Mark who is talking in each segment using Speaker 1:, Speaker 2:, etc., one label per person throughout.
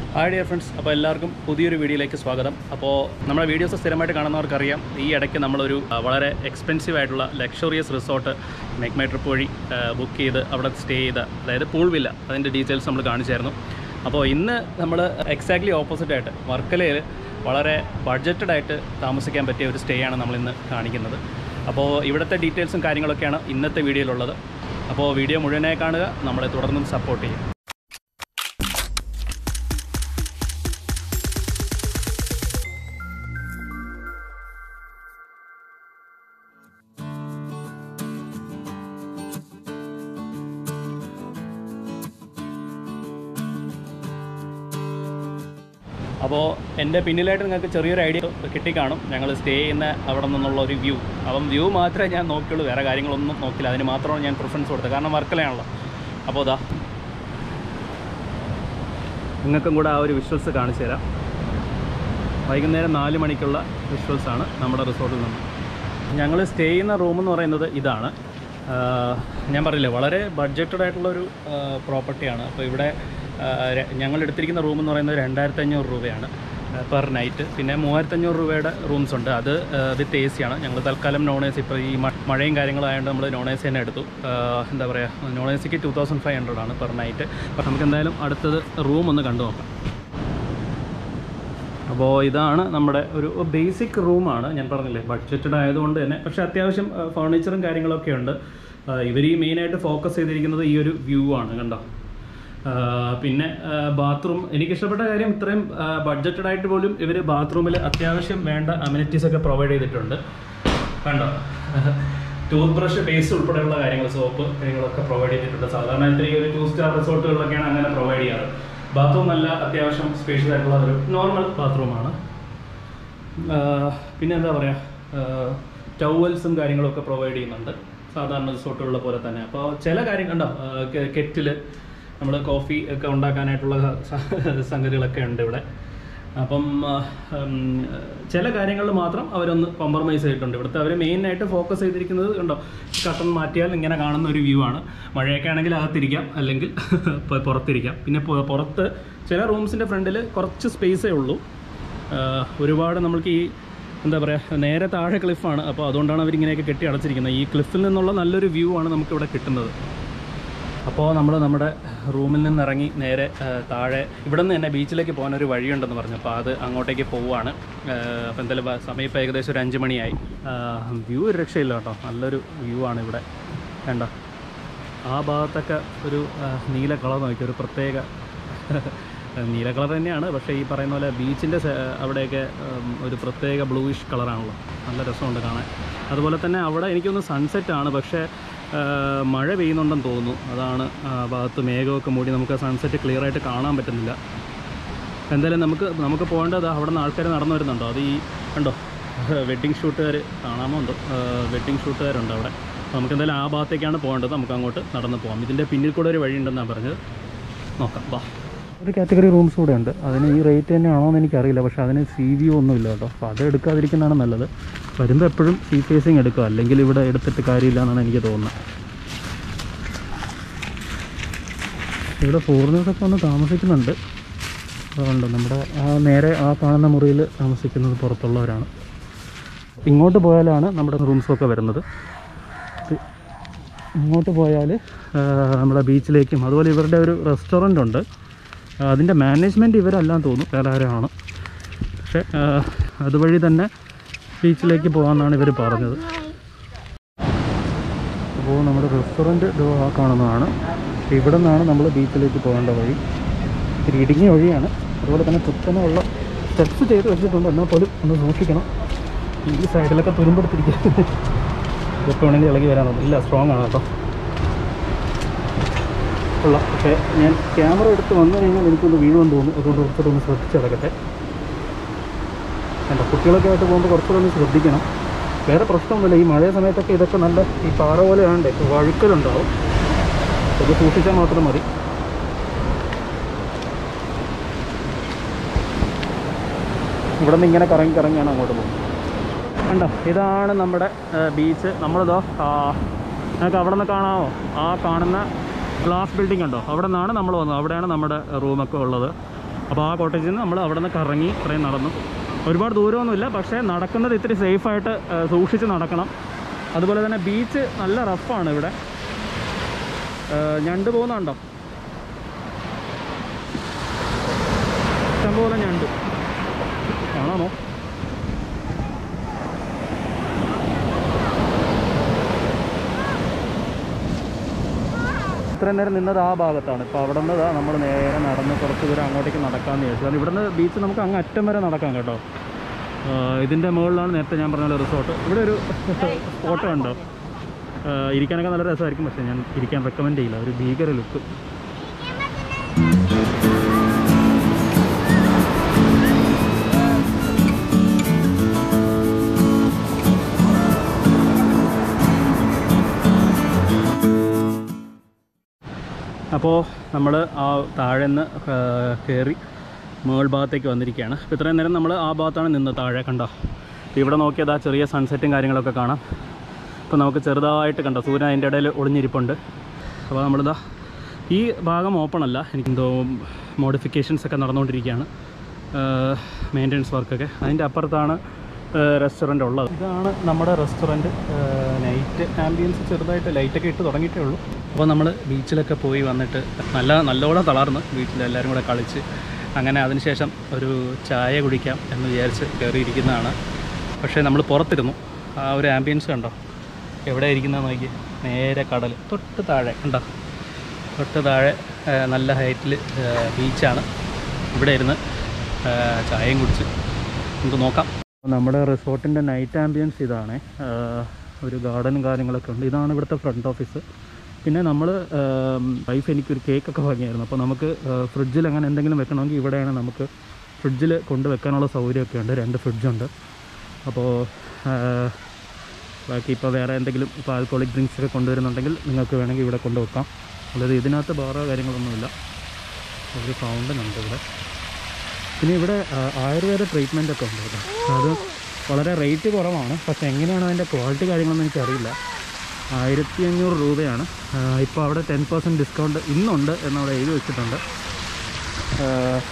Speaker 1: hi dear friends അപ്പോൾ എല്ലാവർക്കും പുതിയൊരു വീഡിയോയിലേക്ക് സ്വാഗതം അപ്പോൾ നമ്മുടെ വീഡിയോസ് സ്ഥിരമായിട്ട് കാണുന്നവർക്കറിയാം ഈ ഇടയ്ക്ക് നമ്മളൊരു ആ, വളരെ എക്സ്പെൻസീവ് ആയിട്ടുള്ള luxurious resort make my trip വഴി ബുക്ക് ചെയ്ത് അവിടെ സ്റ്റേ ചെയ്ത അതായത് പൂൾ വില്ല അതിൻ്റെ ഡീറ്റെയിൽസ് നമ്മൾ കാണിച്ചായിരുന്നു അപ്പോൾ ഇന്ന് നമ്മൾ എക്സാക്ട്ലി ഓപ്പോസിറ്റ് ആയിട്ട് വർക്കലയിൽ വളരെ ബഡ്ജറ്റഡ് ആയിട്ട് താമസിക്കാൻ പറ്റിയ ഒരു സ്റ്റേ ആണ് നമ്മളിന്ന് കാണിക്കുന്നത് അപ്പോൾ ഇവിടുത്തെ ഡീറ്റെയിൽസും കാര്യങ്ങളൊക്കെയാണ് ഇന്നത്തെ വീഡിയോയിലുള്ളത് അപ്പോൾ വീഡിയോ മുഴുവനായി കാണുക നമ്മളെ തുടർന്നും സപ്പോർട്ട് ചെയ്യും അപ്പോൾ എൻ്റെ പിന്നിലായിട്ട് നിങ്ങൾക്ക് ചെറിയൊരു ഐഡിയ കിട്ടിക്കാണും ഞങ്ങൾ സ്റ്റേ ചെയ്യുന്ന അവിടെ നിന്നുള്ള ഒരു വ്യൂ അപ്പം വ്യൂ മാത്രമേ ഞാൻ നോക്കിയുള്ളൂ വേറെ കാര്യങ്ങളൊന്നും നോക്കില്ല അതിന് മാത്രമാണ് ഞാൻ പ്രിഫറൻസ് കൊടുത്തത് കാരണം വർക്കലയാണല്ലോ അപ്പോൾ അതാ നിങ്ങൾക്കും കൂടെ ആ ഒരു വിഷ്വൽസ് കാണിച്ചു തരാം വൈകുന്നേരം നാല് മണിക്കുള്ള വിഷ്വൽസാണ് നമ്മുടെ റിസോർട്ടിൽ നിന്ന് ഞങ്ങൾ സ്റ്റേ ചെയ്യുന്ന റൂം എന്ന് പറയുന്നത് ഇതാണ് ആഹ് ഞാൻ പറഞ്ഞില്ലേ വളരെ ബഡ്ജറ്റഡ് ആയിട്ടുള്ളൊരു പ്രോപ്പർട്ടിയാണ് അപ്പോൾ ഇവിടെ ആഹ് ര- ഞങ്ങൾ എടുത്തിരിക്കുന്ന റൂം എന്ന് പറയുന്നത് രണ്ടായിരത്തി അഞ്ഞൂറ് രൂപയാണ് പെർ നൈറ്റ് പിന്നെ മൂവായിരത്തഞ്ഞൂറ് രൂപയുടെ റൂംസ് ഉണ്ട് അത് വിത്ത് എ സി ആണ് ഞങ്ങൾ തൽക്കാലം നോൺ എ സി ഇപ്പോൾ ഈ മ- മഴയും കാര്യങ്ങളും ആയതുകൊണ്ട് നമ്മൾ നോൺ എ സി തന്നെ എടുത്തു ആഹ് എന്താ പറയുക നോൺ എ സിക്ക് ടു തൗസൻഡ് ഫൈവ് ഹൺഡ്രഡ് ആണ് പെർ നൈറ്റ് അപ്പോൾ നമുക്ക് എന്തായാലും അടുത്തത് റൂം ഒന്ന് കണ്ടു നോക്കാം അപ്പോൾ ഇതാണ് നമ്മുടെ ഒരു ബേസിക് റൂമാണ് ഞാൻ പറഞ്ഞില്ലേ ബഡ്ജറ്റഡ് ആയതുകൊണ്ട് തന്നെ പക്ഷേ അത്യാവശ്യം ഫർണിച്ചറും കാര്യങ്ങളൊക്കെ ഉണ്ട് ഇവർ ഈ മെയിനായിട്ട് ഫോക്കസ് ചെയ്തിരിക്കുന്നത് ഈ ഒരു വ്യൂ ആണ് കണ്ടോ ആ, പിന്നെ ബാത്റൂം എനിക്ക് ഇഷ്ടപ്പെട്ട കാര്യം ഇത്രയും ബഡ്ജറ്റഡ് ആയിട്ട് പോലും ഇവർ ബാത്റൂമിൽ അത്യാവശ്യം വേണ്ട അമ്യൂണിറ്റീസ് ഒക്കെ പ്രൊവൈഡ് ചെയ്തിട്ടുണ്ട് കണ്ടോ ടൂത്ത് ബ്രഷ് പേസ്റ്റ് ഉൾപ്പെടെയുള്ള കാര്യങ്ങൾ സോപ്പ് കാര്യങ്ങളൊക്കെ പ്രൊവൈഡ് ചെയ്തിട്ടുണ്ട് സാധാരണ ഈ ഒരു ടു സ്റ്റാർ റിസോർട്ടുകളിലൊക്കെയാണ് അങ്ങനെ പ്രൊവൈഡ് ചെയ്യാറ് ബാത്റൂം നല്ല അത്യാവശ്യം സ്പേഷ്യസ് ആയിട്ടുള്ള ഒരു നോർമൽ ബാത്റൂമാണ് പിന്നെ എന്താ പറയുക ടവൽസും കാര്യങ്ങളൊക്കെ പ്രൊവൈഡ് ചെയ്യുന്നുണ്ട് സാധാരണ റിസോർട്ടുകളിലെ പോലെ തന്നെ അപ്പോൾ ചില കാര്യം കണ്ടോ കെറ്റിൽ നമ്മൾ കോഫി ഒക്കെ ഉണ്ടാക്കാനായിട്ടുള്ള സ- സംഗതികളൊക്കെ ഉണ്ട് ഇവിടെ അപ്പം ആ, ഉം, ചില കാര്യങ്ങളിൽ മാത്രം അവരൊന്ന് കോംപ്രമൈസ് ചെയ്തിട്ടുണ്ട് ഇവിടുത്തെ അവർ മെയിനായിട്ട് ഫോക്കസ് ചെയ്തിരിക്കുന്നത് കണ്ടോ കട്ടൺ മാറ്റിയാൽ ഇങ്ങനെ കാണുന്ന ഒരു വ്യൂ ആണ് മഴയൊക്കെ ആണെങ്കിൽ അകത്തിരിക്കാം അല്ലെങ്കിൽ പു- പുറത്തിരിക്കാം പിന്നെ പു- പുറത്ത് ചില റൂംസിൻ്റെ ഫ്രണ്ടിൽ കുറച്ച് സ്പേസേ ഉള്ളൂ ആഹ് ഒരുപാട് നമ്മൾക്ക് ഈ എന്താ പറയുക നേരെ താഴെ ക്ലിഫാണ് അപ്പോൾ അതുകൊണ്ടാണ് അവരിങ്ങനെയൊക്കെ കെട്ടി അടച്ചിരിക്കുന്നത് ഈ ക്ലിഫിൽ നിന്നുള്ള നല്ലൊരു വ്യൂ ആണ് നമുക്കിവിടെ കിട്ടുന്നത് അപ്പോൾ നമ്മൾ നമ്മുടെ റൂമിൽ നിന്ന് ഇറങ്ങി നേരെ ആഹ് താഴെ ഇവിടെ നിന്ന് തന്നെ ബീച്ചിലേക്ക് പോകാൻ ഒരു വഴിയുണ്ടെന്ന് പറഞ്ഞു അപ്പോൾ അത് അങ്ങോട്ടേക്ക് പോവുകയാണ് ആഹ് അപ്പോൾ എന്തായാലും ബ- സമയം ഇപ്പോൾ ഏകദേശം ഒരു അഞ്ച് മണിയായി വ്യൂ ഒരു രക്ഷയില്ല കേട്ടോ നല്ലൊരു വ്യൂ ആണ് ഇവിടെ വേണ്ട ആ ഭാഗത്തൊക്കെ ഒരു ആഹ് നീല കളർ നോക്കി ഒരു പ്രത്യേക നീല കളർ തന്നെയാണ് പക്ഷേ ഈ പറയുന്ന പോലെ ബീച്ചിൻ്റെ അവിടെയൊക്കെ ഉം, ഒരു പ്രത്യേക ബ്ലൂയിഷ് കളറാണല്ലോ നല്ല രസമുണ്ട് കാണാൻ അതുപോലെ തന്നെ അവിടെ എനിക്കൊന്ന് സൺസെറ്റ് ആണ് പക്ഷേ ആ, മഴ പെയ്യുന്നുണ്ടെന്ന് തോന്നുന്നു അതാണ് ആ ഭാഗത്ത് മേഘമൊക്കെ മൂടി നമുക്ക് സൺസെറ്റ് ക്ലിയർ ആയിട്ട് കാണാൻ പറ്റുന്നില്ല എന്തായാലും നമുക്ക് നമുക്ക് പോകേണ്ടത് അവിടെ നിന്ന് ആൾക്കാർ നടന്നു വരുന്നുണ്ടോ അത് ഈ കണ്ടോ വെഡ്ഡിങ് ഷൂട്ടുകാർ കാണാമോ ഉണ്ടോ വെഡ്ഡിങ് ഷൂട്ടുകാരുണ്ട് അവിടെ അപ്പോൾ നമുക്ക് എന്തായാലും ആ ഭാഗത്തേക്കാണ് പോകേണ്ടത് നമുക്ക് അങ്ങോട്ട് നടന്ന് പോകാം ഇതിൻ്റെ പിന്നിൽ കൂടെ ഒരു വഴിയുണ്ടെന്നാണ് പറഞ്ഞത് നോക്കാം വാ ഒരു കാറ്റഗറി റൂംസ് കൂടെ ഉണ്ട് അതിന് ഈ റേറ്റ് തന്നെയാണോ എന്ന് എനിക്കറിയില്ല പക്ഷേ അതിന് സി വ്യൂ ഒന്നുമില്ല കേട്ടോ അപ്പോൾ അത് എടുക്കാതിരിക്കുന്നതാണ് നല്ലത് വരുമ്പോൾ എപ്പോഴും സീ ഫേസിങ് എടുക്കുക അല്ലെങ്കിൽ ഇവിടെ എടുത്തിട്ട് കാര്യമില്ല എന്നാണ് എനിക്ക് തോന്നുന്നത് ഇവിടെ ഫോറിനേഴ്സൊക്കെ വന്ന് താമസിക്കുന്നുണ്ട് അതുകൊണ്ട് നമ്മുടെ ആ നേരെ ആ കാണുന്ന മുറിയിൽ താമസിക്കുന്നത് പുറത്തുള്ളവരാണ് ഇങ്ങോട്ട് പോയാലാണ് നമ്മുടെ റൂംസൊക്കെ വരുന്നത് ഇത് ഇങ്ങോട്ട് പോയാൽ നമ്മുടെ ബീച്ചിലേക്കും അതുപോലെ ഇവരുടെ ഒരു റെസ്റ്റോറൻ്റ് ഉണ്ട് ആ, അതിൻ്റെ മാനേജ്മെൻറ്റ് ഇവരെല്ലാം തോന്നുന്നു വേറെ ആരാണ് പക്ഷേ ആ, അതുവഴി തന്നെ ബീച്ചിലേക്ക് പോകാമെന്നാണ് ഇവർ പറഞ്ഞത് അപ്പോൾ നമ്മുടെ റെസ്റ്റോറൻറ്റ് ആ കാണുന്നതാണ് ഇവിടെ നിന്നാണ് നമ്മൾ ബീച്ചിലേക്ക് പോകേണ്ട വഴി ഇത്തിരി ഇടുങ്ങിയ വഴിയാണ് അതുപോലെ തന്നെ കുത്തനെയുള്ള സ്റ്റെപ്സ് ചെയ്ത് വെച്ചിട്ടുണ്ട് എന്നാൽ പോലും ഒന്ന് സൂക്ഷിക്കണം ഈ സൈഡിലൊക്കെ തുരുമ്പെടുത്തിരിക്കുക ഇതൊക്കെ വേണമെങ്കിൽ ഇളകി വരാനുള്ളൂ ഇല്ല സ്ട്രോങ് ആണ് കേട്ടോ ഉള്ള പക്ഷേ ഞാൻ ക്യാമറ എടുത്ത് വന്നു കഴിഞ്ഞാൽ എനിക്കൊന്ന് വീഴുമെന്ന് തോന്നുന്നു അതുകൊണ്ട് കുറച്ചുകൂടെ ഒന്ന് ശ്രദ്ധിച്ച് കിടക്കട്ടെ വേണ്ട കുട്ടികളൊക്കെ ആയിട്ട് പോകുമ്പോൾ കുറച്ചുകൂടെ ഒന്ന് ശ്രദ്ധിക്കണം വേറെ പ്രശ്നമൊന്നുമില്ല ഈ മഴ സമയത്തൊക്കെ ഇതൊക്കെ നല്ല ഈ പാറ പോലെ ആണ്ടേ വഴുക്കലുണ്ടാവും അത് സൂക്ഷിച്ചാൽ മാത്രം മതി ഇവിടെ നിന്ന് ഇങ്ങനെ കറങ്ങി കറങ്ങിയാണ് അങ്ങോട്ട് പോകുന്നത് കണ്ടോ ഇതാണ് നമ്മുടെ ബീച്ച് നമ്മളിതോ നിങ്ങൾക്ക് അവിടെ നിന്ന് കാണാമോ ആ കാണുന്ന ഗ്ലാസ് ബിൽഡിംഗ് ഉണ്ടോ അവിടെ നിന്നാണ് നമ്മൾ വന്നത് അവിടെയാണ് നമ്മുടെ റൂമൊക്കെ ഉള്ളത് അപ്പോൾ ആ കോട്ടേജിൽ നിന്ന് നമ്മൾ അവിടെ നിന്ന് കറങ്ങി ഇത്രയും നടന്നു ഒരുപാട് ദൂരമൊന്നുമില്ല പക്ഷേ നടക്കുന്നത് ഇത്തിരി സേഫായിട്ട് സൂക്ഷിച്ച് നടക്കണം അതുപോലെ തന്നെ ബീച്ച് നല്ല റഫാണ് ഇവിടെ ഏഹ് ഞണ്ട് പോകുന്നുണ്ടോ ഇഷ്ടംപോലെ ഞണ്ട് കാണാമോ ഇത്രയും നേരം നിന്നത് ആ ഭാഗത്താണ് ഇപ്പോൾ അവിടെ നിന്ന് നമ്മൾ നേരെ നടന്ന് കുറച്ച് ദൂരം അങ്ങോട്ടേക്ക് നടക്കാമെന്ന് ചോദിച്ചു കാരണം ഇവിടുന്ന് ബീച്ച് നമുക്ക് അങ്ങ് അറ്റം വരെ നടക്കാം കേട്ടോ ആഹ് ഇതിൻ്റെ മുകളിലാണ് നേരത്തെ ഞാൻ പറഞ്ഞ റിസോർട്ട് ഇവിടെ ഒരു സ്പോട്ട് ഉണ്ടോ ആഹ് ഇരിക്കാനൊക്കെ നല്ല രസമായിരിക്കും പക്ഷേ ഞാൻ ഇരിക്കാൻ റെക്കമെൻഡ് ചെയ്യില്ല ഒരു ഭീകര ലുക്ക് അപ്പോൾ നമ്മൾ ആ താഴെ നിന്ന് കയറി മുകൾ ഭാഗത്തേക്ക് വന്നിരിക്കുകയാണ് അപ്പോൾ ഇത്രയും നേരം നമ്മൾ ആ ഭാഗത്താണ് നിന്നത് താഴെ കണ്ടോ ഇപ്പോൾ ഇവിടെ നോക്കിയത് ആ ചെറിയ സൺസെറ്റും കാര്യങ്ങളൊക്കെ കാണാം അപ്പോൾ നമുക്ക് ചെറുതായിട്ട് കണ്ടോ സൂര്യൻ അതിൻ്റെ ഇടയിൽ ഒളിഞ്ഞിരിപ്പുണ്ട് അപ്പോൾ നമ്മളിതാ ഈ ഭാഗം ഓപ്പൺ അല്ല എനിക്കെന്തോ മോഡിഫിക്കേഷൻസ് ഒക്കെ നടന്നുകൊണ്ടിരിക്കുകയാണ് മെയിൻ്റെനൻസ് വർക്കൊക്കെ അതിൻ്റെ അപ്പുറത്താണ് റെസ്റ്റോറൻ്റ് ഉള്ളത് ഇതാണ് നമ്മുടെ റെസ്റ്റോറൻറ്റ് നൈറ്റ് ആംബിയൻസ് ചെറുതായിട്ട് ലൈറ്റൊക്കെ ഇട്ട് തുടങ്ങിയിട്ടേ ഉള്ളൂ അപ്പോൾ നമ്മൾ ബീച്ചിലൊക്കെ പോയി വന്നിട്ട് നല്ല നല്ലോണം തളർന്ന് ബീച്ചിൽ എല്ലാവരും കൂടെ കളിച്ച് അങ്ങനെ അതിനുശേഷം ഒരു ചായ കുടിക്കാം എന്ന് വിചാരിച്ച് കയറിയിരിക്കുന്നതാണ് പക്ഷേ നമ്മൾ പുറത്തിരുന്നു ആ ഒരു ആംബിയൻസ് കണ്ടോ എവിടെ ഇരിക്കുന്നത് നോക്കി നേരെ കടൽ തൊട്ട് താഴെ കണ്ടോ തൊട്ട് താഴെ ആ, നല്ല ഹൈറ്റിൽ ബീച്ചാണ് ഇവിടെ ഇരുന്ന് ആ, ചായയും കുടിച്ച് നമുക്ക് നോക്കാം നമ്മുടെ റിസോർട്ടിൻ്റെ നൈറ്റ് ആംബിയൻസ് ഇതാണ് ഒരു ഗാർഡനും കാര്യങ്ങളൊക്കെ ഉണ്ട് ഇതാണ് ഇവിടുത്തെ ഫ്രണ്ട് ഓഫീസ് പിന്നെ നമ്മൾ വൈഫ് എനിക്കൊരു കേക്കൊക്കെ വാങ്ങിയായിരുന്നു അപ്പോൾ നമുക്ക് ഫ്രിഡ്ജിൽ അങ്ങനെ എന്തെങ്കിലും വെക്കണമെങ്കിൽ ഇവിടെയാണ് നമുക്ക് ഫ്രിഡ്ജിൽ കൊണ്ട് വെക്കാനുള്ള സൗകര്യമൊക്കെ ഉണ്ട് രണ്ട് ഫ്രിഡ്ജുണ്ട് അപ്പോൾ ബാക്കി ഇപ്പോൾ വേറെ എന്തെങ്കിലും ഇപ്പോൾ ആൽക്കോളിക് ഡ്രിങ്ക്സ് ഒക്കെ കൊണ്ടുവരുന്നുണ്ടെങ്കിൽ നിങ്ങൾക്ക് വേണമെങ്കിൽ ഇവിടെ കൊണ്ടുവെക്കാം അതായത് ഇതിനകത്ത് ബാറോ കാര്യങ്ങളൊന്നുമില്ല ഒരു ഫൗണ്ടൻ ഉണ്ട് ഇവിടെ പിന്നെ ഇവിടെ ആ, ആയുർവേദ ട്രീറ്റ്മെൻ്റ് ഒക്കെ ഉണ്ട് കേട്ടോ അത് വളരെ റേറ്റ് കുറവാണ് പക്ഷേ എങ്ങനെയാണ് അതിൻ്റെ ക്വാളിറ്റി കാര്യങ്ങളൊന്നും എനിക്കറിയില്ല ആയിരത്തി അഞ്ഞൂറ് രൂപയാണ് ഇപ്പോൾ അവിടെ ടെൻ പെർസെൻറ്റ് ഡിസ്കൗണ്ട് ഇന്നുണ്ട് എന്നവിടെ എഴുതി വെച്ചിട്ടുണ്ട് ആ,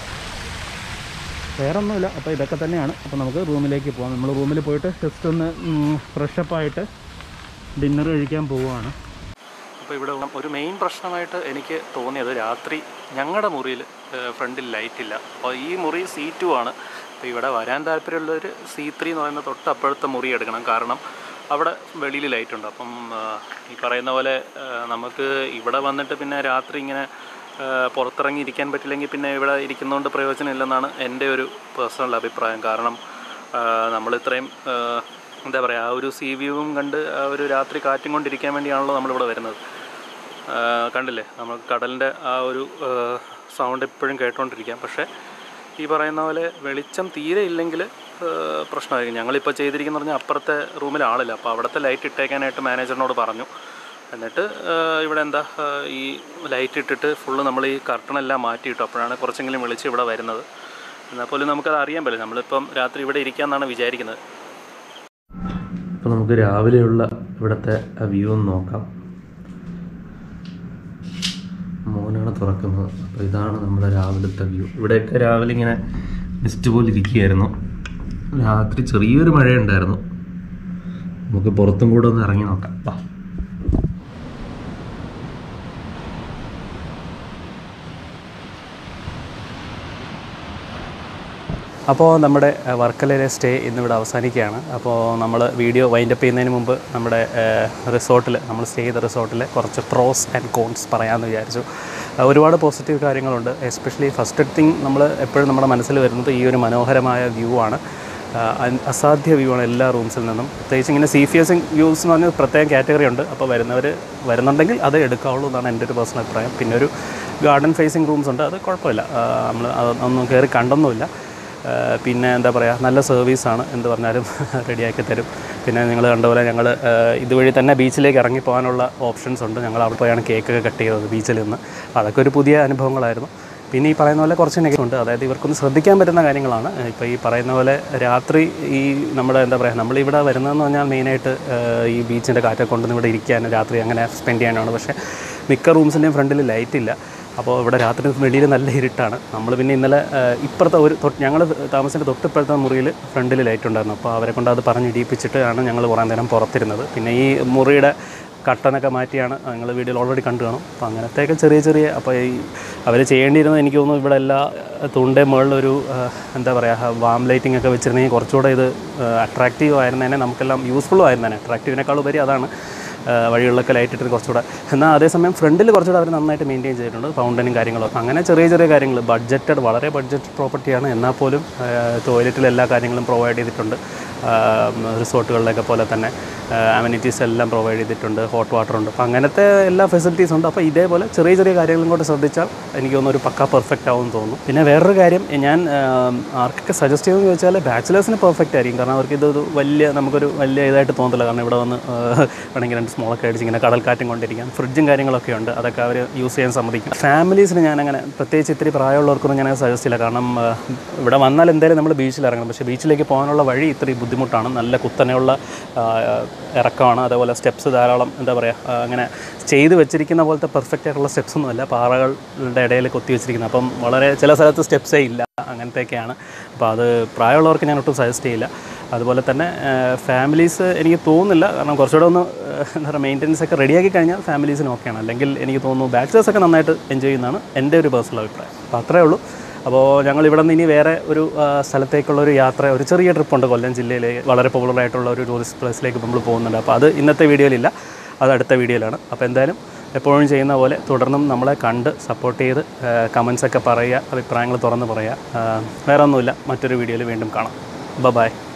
Speaker 1: വേറെ ഒന്നുമില്ല അപ്പോൾ ഇതൊക്കെ തന്നെയാണ് അപ്പോൾ നമുക്ക് റൂമിലേക്ക് പോകാം നമ്മൾ റൂമിൽ പോയിട്ട് ജസ്റ്റ് ഒന്ന് ഫ്രഷപ്പായിട്ട് ഡിന്നർ കഴിക്കാൻ പോവുകയാണ് അപ്പോൾ ഇവിടെ ഒരു മെയിൻ പ്രശ്നമായിട്ട് എനിക്ക് തോന്നിയത് രാത്രി ഞങ്ങളുടെ മുറിയിൽ ഫ്രണ്ടിൽ ലൈറ്റ് ഇല്ല അപ്പോൾ ഈ മുറി സി ടു ആണ് അപ്പോൾ ഇവിടെ വരാൻ താല്പര്യമുള്ളവർ സി ത്രീ എന്ന് പറയുന്ന തൊട്ടപ്പോഴത്തെ മുറി എടുക്കണം കാരണം അവിടെ വെളിയിൽ ലൈറ്റ് ഉണ്ട് അപ്പം ആ, ഈ പറയുന്ന പോലെ ആ, നമുക്ക് ഇവിടെ വന്നിട്ട് പിന്നെ രാത്രി ഇങ്ങനെ ആ, പുറത്തിറങ്ങി ഇരിക്കാൻ പറ്റില്ലെങ്കിൽ പിന്നെ ഇവിടെ ഇരിക്കുന്നതുകൊണ്ട് പ്രയോജനമില്ലെന്നാണ് എൻ്റെ ഒരു പേഴ്സണൽ അഭിപ്രായം കാരണം ആ, നമ്മൾ ഇത്രയും ആ, എന്താ പറയുക ആ ഒരു സീ വ്യൂവും കണ്ട് ആ ഒരു രാത്രി കാറ്റും കൊണ്ടിരിക്കാൻ വേണ്ടിയാണല്ലോ നമ്മളിവിടെ വരുന്നത് ആ, കണ്ടില്ലേ നമുക്ക് കടലിൻ്റെ ആ ഒരു സൗണ്ട് എപ്പോഴും കേട്ടുകൊണ്ടിരിക്കാം പക്ഷേ ഈ പറയുന്ന പോലെ വെളിച്ചം തീരെ ഇല്ലെങ്കിൽ പ്രശ്നമായിരിക്കും ഞങ്ങളിപ്പോൾ ചെയ്തിരിക്കുന്ന പറഞ്ഞാൽ അപ്പുറത്തെ റൂമിൽ ആളില്ല അപ്പോൾ അവിടുത്തെ ലൈറ്റ് ഇട്ടേക്കാനായിട്ട് മാനേജറിനോട് പറഞ്ഞു എന്നിട്ട് ആ, ഇവിടെ എന്താ ആ, ഈ ലൈറ്റ് ഇട്ടിട്ട് ഫുള്ള് നമ്മൾ ഈ കർട്ടണെല്ലാം മാറ്റിയിട്ടു അപ്പോഴാണ് കുറച്ചെങ്കിലും വെളിച്ചം ഇവിടെ വരുന്നത് എന്നാൽ പോലും നമുക്കത് അറിയാൻ പറ്റില്ല നമ്മളിപ്പം രാത്രി ഇവിടെ ഇരിക്കാമെന്നാണ് വിചാരിക്കുന്നത്
Speaker 2: അപ്പോൾ നമുക്ക് രാവിലെയുള്ള ഇവിടുത്തെ വ്യൂ ഒന്ന് നോക്കാം മോനാണ് തുറക്കുന്നത് അപ്പോൾ ഇതാണ് നമ്മുടെ രാവിലത്തെ വ്യൂ ഇവിടെയൊക്കെ രാവിലെ ഇങ്ങനെ മിസ്റ്റ് പോലെ ഇരിക്കുകയായിരുന്നു രാത്രി ചെറിയൊരു മഴയുണ്ടായിരുന്നു നമുക്ക് പുറത്തും കൂടെ ഒന്ന് ഇറങ്ങി നോക്കാം വാ
Speaker 1: അപ്പോൾ നമ്മുടെ അഹ്, വർക്കലയിലെ സ്റ്റേ ഇന്നിവിടെ അവസാനിക്കുകയാണ് അപ്പോൾ നമ്മൾ വീഡിയോ വൈൻഡപ്പ് ചെയ്യുന്നതിന് മുമ്പ് നമ്മുടെ റിസോർട്ടിൽ നമ്മൾ സ്റ്റേ ചെയ്ത റിസോർട്ടിലെ കുറച്ച് പ്രോസ് ആൻഡ് കോൺസ് പറയാമെന്ന് വിചാരിച്ചു അഹ്, ഒരുപാട് പോസിറ്റീവ് കാര്യങ്ങളുണ്ട് എസ്പെഷ്യലി ഫസ്റ്റ് തിങ് നമ്മൾ എപ്പോഴും നമ്മുടെ മനസ്സിൽ വരുന്നത് ഈ ഒരു മനോഹരമായ വ്യൂ ആണ് ആഹ്, അൻ- അസാധ്യ വ്യൂ ആണ് എല്ലാ റൂംസിൽ നിന്നും പ്രത്യേകിച്ച് ഇങ്ങനെ സീ ഫിയേഴ്സിങ് വ്യൂസ് എന്ന് പറഞ്ഞ പ്രത്യേക കാറ്റഗറി ഉണ്ട് അപ്പോൾ വരുന്നവർ വരുന്നുണ്ടെങ്കിൽ അത് എടുക്കാവുള്ളൂ എന്നാണ് എൻ്റെ ഒരു പേഴ്സണൽ അഭിപ്രായം പിന്നെ ഒരു ഗാർഡൻ ഫേസിങ് റൂംസ് ഉണ്ട് അത് കുഴപ്പമില്ല നമ്മൾ അതൊന്നും കയറി കണ്ടൊന്നുമില്ല ആ, പിന്നെ എന്താ പറയുക നല്ല സർവീസാണ് എന്ത് പറഞ്ഞാലും റെഡിയാക്കി തരും പിന്നെ നിങ്ങൾ കണ്ട പോലെ ഞങ്ങൾ ഇതുവഴി തന്നെ ബീച്ചിലേക്ക് ഇറങ്ങി പോകാനുള്ള ഓപ്ഷൻസ് ഉണ്ട് ഞങ്ങൾ അവിടെ പോയാണ് കേക്കൊക്കെ കട്ട് ചെയ്തത് ബീച്ചിൽ നിന്ന് അതൊക്കെ ഒരു പുതിയ അനുഭവങ്ങളായിരുന്നു പിന്നെ ഈ പറയുന്ന പോലെ കുറച്ച് നെഗറ്റീവ് ഉണ്ട് അതായത് ഇവർക്കൊന്ന് ശ്രദ്ധിക്കാൻ പറ്റുന്ന കാര്യങ്ങളാണ് ഇപ്പോൾ ഈ പറയുന്ന പോലെ രാത്രി ഈ നമ്മുടെ എന്താ പറയുക നമ്മളിവിടെ വരുന്നതെന്ന് പറഞ്ഞാൽ മെയിനായിട്ട് ഈ ബീച്ചിൻ്റെ കാറ്റൊക്കെ കൊണ്ടുവന്ന് ഇവിടെ ഇരിക്കാൻ രാത്രി അങ്ങനെ സ്പെൻഡ് ചെയ്യാനാണ് പക്ഷേ മിക്ക റൂംസിൻ്റെയും ഫ്രണ്ടിൽ ലൈറ്റ് ഇല്ല അപ്പോൾ ഇവിടെ രാത്രി വെളിയിൽ നല്ല ഇരുട്ടാണ് നമ്മൾ പിന്നെ ഇന്നലെ ആ, ഇപ്പുറത്തെ ഒരു തൊട്ട് ഞങ്ങൾ താമസിൻ്റെ തൊട്ടിപ്പുറത്തെ മുറിയിൽ ഫ്രണ്ടിൽ ലൈറ്റ് ഉണ്ടായിരുന്നു അപ്പോൾ അവരെ കൊണ്ട് അത് പറഞ്ഞ് ഇടിയിപ്പിച്ചിട്ടാണ് ഞങ്ങൾ കുറേ നേരം പുറത്തിരുന്നത് പിന്നെ ഈ മുറിയുടെ കട്ടനൊക്കെ മാറ്റിയാണ് നിങ്ങൾ വീഡിയോയിൽ ഓൾറെഡി കണ്ടു കാണും അപ്പോൾ അങ്ങനത്തെയൊക്കെ ചെറിയ ചെറിയ അപ്പോൾ ഈ അവർ ചെയ്യേണ്ടിയിരുന്നത് എനിക്ക് തോന്നുന്നു ഇവിടെ എല്ലാ തൂണ്ടേ മുകളിലൊരു ആ, എന്താ പറയുക വാം ലൈറ്റിംഗ് ഒക്കെ വെച്ചിരുന്നെങ്കിൽ കുറച്ചുകൂടെ ഇത് അട്രാക്റ്റീവ് ആയിരുന്നേനെ നമുക്കെല്ലാം യൂസ്ഫുള്ളും ആയിരുന്നേനെ അട്രാക്റ്റീവിനേക്കാൾ ഉപരി അതാണ് ആ, വഴികളിലൊക്കെ ലൈറ്റ് ഇട്ടിട്ട് കുറച്ചുകൂടെ എന്നാൽ അതേസമയം ഫ്രണ്ടിൽ കുറച്ചുകൂടെ അവർ നന്നായിട്ട് മെയിൻറ്റെയിൻ ചെയ്തിട്ടുണ്ട് ഫൗണ്ടനും കാര്യങ്ങളൊക്കെ അങ്ങനെ ചെറിയ ചെറിയ കാര്യങ്ങൾ ബഡ്ജറ്റഡ് വളരെ ബഡ്ജറ്റ് പ്രോപ്പർട്ടിയാണ് എന്നാൽ പോലും ടോയ്ലറ്റിൽ എല്ലാ കാര്യങ്ങളും പ്രൊവൈഡ് ചെയ്തിട്ടുണ്ട് റിസോർട്ടുകളിലൊക്കെ പോലെ തന്നെ അമ്യൂണിറ്റീസ് എല്ലാം പ്രൊവൈഡ് ചെയ്തിട്ടുണ്ട് ഹോട്ട് വാട്ടർ ഉണ്ട് അപ്പോൾ അങ്ങനത്തെ എല്ലാ ഫെസിലിറ്റീസും ഉണ്ട് അപ്പോൾ ഇതേപോലെ ചെറിയ ചെറിയ കാര്യങ്ങളും കൂടെ ശ്രദ്ധിച്ചാൽ എനിക്ക് തോന്നുന്നു ഒരു പക്ക പെർഫെക്റ്റ് ആവും തോന്നുന്നു പിന്നെ വേറൊരു കാര്യം ഞാൻ ആ, ആർക്കൊക്കെ സജസ്റ്റ് ചെയ്യുമെന്ന് ചോദിച്ചാൽ ബാച്ചിലേഴ്സിന് പെർഫെക്റ്റ് ആയിരിക്കും കാരണം അവർക്ക് ഇതൊരു വലിയ നമുക്കൊരു വലിയ ഇതായിട്ട് തോന്നത്തില്ല കാരണം ഇവിടെ വന്ന് ആ, വേണമെങ്കിൽ രണ്ട് സ്മോളൊക്കെ അടിച്ച് ഇങ്ങനെ കടൽക്കാറ്റും കൊണ്ടിരിക്കാം ഫ്രിഡ്ജും കാര്യങ്ങളൊക്കെ ഉണ്ട് അതൊക്കെ അവർ യൂസ് ചെയ്യാൻ സമ്മതിക്കും ഫാമിലീസിന് ഞാനങ്ങനെ പ്രത്യേകിച്ച് ഇത്തിരി പ്രായമുള്ളവർക്കൊന്നും ഞാൻ സജസ്റ്റ് ചെയ്യില്ല കാരണം ആ, ഇവിടെ വന്നാൽ എന്തായാലും നമ്മൾ ബീച്ചിൽ ഇറങ്ങണം പക്ഷേ ബീച്ചിലേക്ക് പോകാനുള്ള വഴി ഇത്തിരി ബുദ്ധിമുട്ടാണ് നല്ല കുത്തനെയുള്ള ആ, ഇറക്കമാണ് അതേപോലെ സ്റ്റെപ്സ് ധാരാളം എന്താ പറയുക അങ്ങനെ ചെയ്ത് വെച്ചിരിക്കുന്ന പോലത്തെ പെർഫെക്റ്റ് ആയിട്ടുള്ള സ്റ്റെപ്സ് ഒന്നുമല്ല പാറകളുടെ ഇടയിൽ കൊത്തി വെച്ചിരിക്കുന്നത് അപ്പം വളരെ ചില സ്ഥലത്ത് സ്റ്റെപ്സേ ഇല്ല അങ്ങനത്തെയൊക്കെയാണ് അപ്പോൾ അത് പ്രായമുള്ളവർക്ക് ഞാൻ ഒട്ടും സജസ്റ്റ് ചെയ്യില്ല അതുപോലെ തന്നെ ഫാമിലീസ് എനിക്ക് തോന്നുന്നില്ല കാരണം കുറച്ചുകൂടെ ഒന്ന് ആ, എന്താ പറയുക മെയിൻ്റനൻസ് ഒക്കെ റെഡിയാക്കി കഴിഞ്ഞാൽ ഫാമിലീസിന് ഓക്കെയാണ് അല്ലെങ്കിൽ എനിക്ക് തോന്നുന്നു ബാച്ചിലേഴ്സ് ഒക്കെ നന്നായിട്ട് എൻജോയ് ചെയ്യുന്നതാണ് എൻ്റെ ഒരു പേഴ്സണൽ അഭിപ്രായം അപ്പോൾ അത്രേ ഉള്ളൂ അപ്പോൾ ഞങ്ങൾ ഇവിടെ നിന്ന് ഇനി വേറെ ഒരു ആ, സ്ഥലത്തേക്കുള്ള ഒരു യാത്ര ഒരു ചെറിയ ട്രിപ്പുണ്ട് കൊല്ലം ജില്ലയിലെ വളരെ പോപ്പുലർ ആയിട്ടുള്ള ഒരു ടൂറിസ്റ്റ് പ്ലേസിലേക്ക് നമ്മൾ പോകുന്നുണ്ട് അപ്പോൾ അത് ഇന്നത്തെ വീഡിയോയിലില്ല അത് അടുത്ത വീഡിയോയിലാണ് അപ്പോൾ എന്തായാലും എപ്പോഴും ചെയ്യുന്ന പോലെ തുടർന്നും നമ്മളെ കണ്ട് സപ്പോർട്ട് ചെയ്ത് കമൻസ് ഒക്കെ പറയുക അഭിപ്രായങ്ങൾ തുറന്ന് പറയുക ആ, വേറെ ഒന്നുമില്ല മറ്റൊരു വീഡിയോയിൽ വീണ്ടും കാണാം ബ ബൈ